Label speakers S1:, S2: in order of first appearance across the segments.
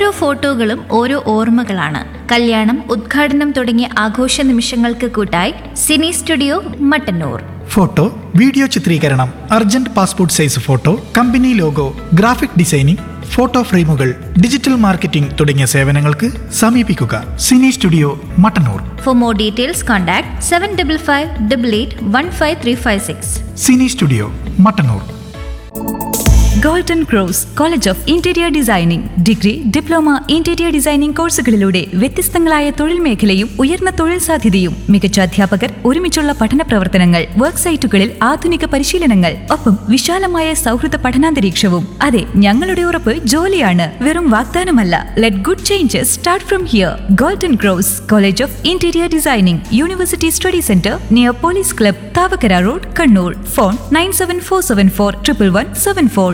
S1: ഓരോ ഫോട്ടോകളും ഓരോ ഓർമ്മകളാണ് കല്യാണം ഉദ്ഘാടനം തുടങ്ങിയ ആഘോഷ നിമിഷങ്ങൾക്ക് കൂട്ടായി cine studio Mattannur
S2: photo video ചിത്രീകരണം urgent passport size photo company logo graphic designing photo ഫ്രെയിമുകൾ ഡിജിറ്റൽ മാർക്കറ്റിംഗ് തുടങ്ങിയ സേവനങ്ങൾക്ക് സമീപിക്കുക cine studio Mattannur
S1: for more details contact seven double five double eight one five three five six
S2: cine studio Mattannur
S3: golden cross college of interior designing degree diploma interior designing കോഴ്സുകളിലൂടെ വ്യത്യസ്തങ്ങളായ തൊഴിൽ മേഖലയും ഉയർന്ന തൊഴിൽ സാധ്യതയും മികച്ച അധ്യാപകർ ഒരുമിച്ചുള്ള പഠന പ്രവർത്തനങ്ങൾ വർക്ക് സൈറ്റുകളിൽ ആധുനിക പരിശീലനങ്ങൾ ഒപ്പം വിശാലമായ സൗഹൃദ പഠനാന്തരീക്ഷവും അതെ ഞങ്ങളുടെ ഉറപ്പ് ജോലിയാണ് വെറും വാഗ്ദാനമല്ല let good changes start from here golden cross college of interior designing university study centre near police club Thavakkara road Kannur phone nine seven four seven four triple one seven four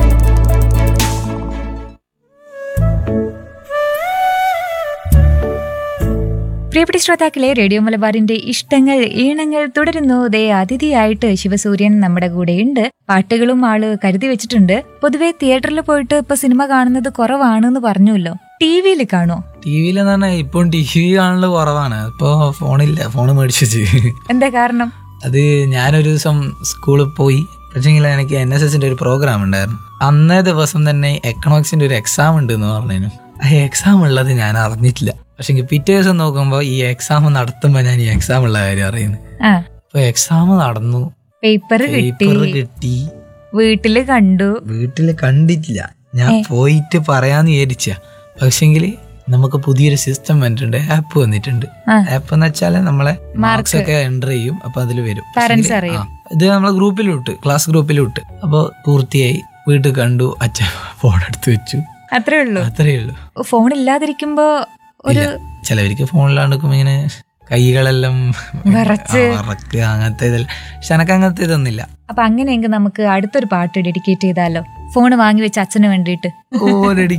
S3: പ്രിയപ്പെട്ട ശ്രോതാക്കളെ റേഡിയോ മലബാറിന്റെ ഇഷ്ടങ്ങൾ ഈണങ്ങൾ തുടരുന്നു ദേ അതിഥിയായിട്ട് ശിവസൂര്യൻ നമ്മുടെ കൂടെയുണ്ട് പാട്ടുകളും ആള് കരുതി വെച്ചിട്ടുണ്ട് പൊതുവെ തിയേറ്ററിൽ പോയിട്ട് ഇപ്പൊ സിനിമ കാണുന്നത് കുറവാണെന്ന് പറഞ്ഞുല്ലോ ടി വിയിൽ കാണുമോ
S4: ടി വിയിലെന്ന് പറഞ്ഞാൽ ഇപ്പം ടി വി കാണല് കുറവാണ് ഇപ്പൊ ഫോണില്ല ഫോൺ മേടിച്ചു വെച്ച്
S3: എന്താ കാരണം
S4: അത് ഞാനൊരു ദിവസം സ്കൂളിൽ പോയി പക്ഷേങ്കിൽ എനിക്ക് എൻ എസ് എസിന്റെ ഒരു പ്രോഗ്രാം ഉണ്ടായിരുന്നു അന്നേ ദിവസം തന്നെ എക്കണോമിക്സിന്റെ ഒരു എക്സാം ഉണ്ട് എന്ന് പറഞ്ഞു ആ എക്സാം ഉള്ളത് ഞാൻ അറിഞ്ഞിട്ടില്ല പക്ഷെ പിറ്റേ ദിവസം നോക്കുമ്പോൾ ഈ എക്സാം നടത്തുമ്പോൾ ഞാൻ ഈ എക്സാം ഉള്ള കാര്യം അറിയുന്നു
S3: ആ
S4: അപ്പൊ എക്സാം നടന്നു
S3: പേപ്പർ കിട്ടി
S4: പേപ്പർ കിട്ടി
S3: വീട്ടില് കണ്ടു
S4: വീട്ടില് കണ്ടിട്ടില്ല ഞാൻ പോയിട്ട് പറയാന്ന് വിചാരിച്ച പക്ഷെങ്കിൽ നമുക്ക് പുതിയൊരു സിസ്റ്റം വന്നിട്ടുണ്ട് ആപ്പ് വന്നിട്ടുണ്ട്
S3: ആ.
S4: ആപ്പ് എന്ന് വെച്ചാല് നമ്മളെ മാർക്സ് ഒക്കെ എൻ്റർ ചെയ്യും അപ്പൊ അതിൽ വരും
S3: Parents
S4: പക്ഷെങ്കില്
S3: അറിയും.
S4: ആ, ഇത് നമ്മളെ ഗ്രൂപ്പിൽ വിട്ട് ക്ലാസ് ഗ്രൂപ്പിൽ വിട്ട് അപ്പൊ പൂർത്തിയായി വീട്ടിൽ കണ്ടു അച്ഛൻ ഫോൺ എടുത്ത് വെച്ചു
S3: അത്രേ ഉള്ളൂ
S4: അത്രേ ഉള്ളൂ
S3: ഫോൺ ഇല്ലാതിരിക്കുമ്പോ ഒരു
S4: ഇല്ല ചിലവർക്ക് ഫോണിലാണ്ട് നിൽക്കുമ്പോ ഇങ്ങനെ കൈകളെല്ലാം
S3: വിറച്ച്.
S4: ആ, വിറക്കുക അങ്ങനത്തെ ഇതെല്ലാം പക്ഷെ എനക്ക് അങ്ങനത്തെ ഇതൊന്നുമില്ല
S3: അപ്പൊ അങ്ങനെയെങ്കിൽ നമുക്ക് അടുത്തൊരു പാട്ട് ഡെഡിക്കേറ്റ് ചെയ്താലോ ഫോൺ വാങ്ങി വെച്ച അച്ഛന് വേണ്ടിയിട്ട്
S4: ഓ റെഡി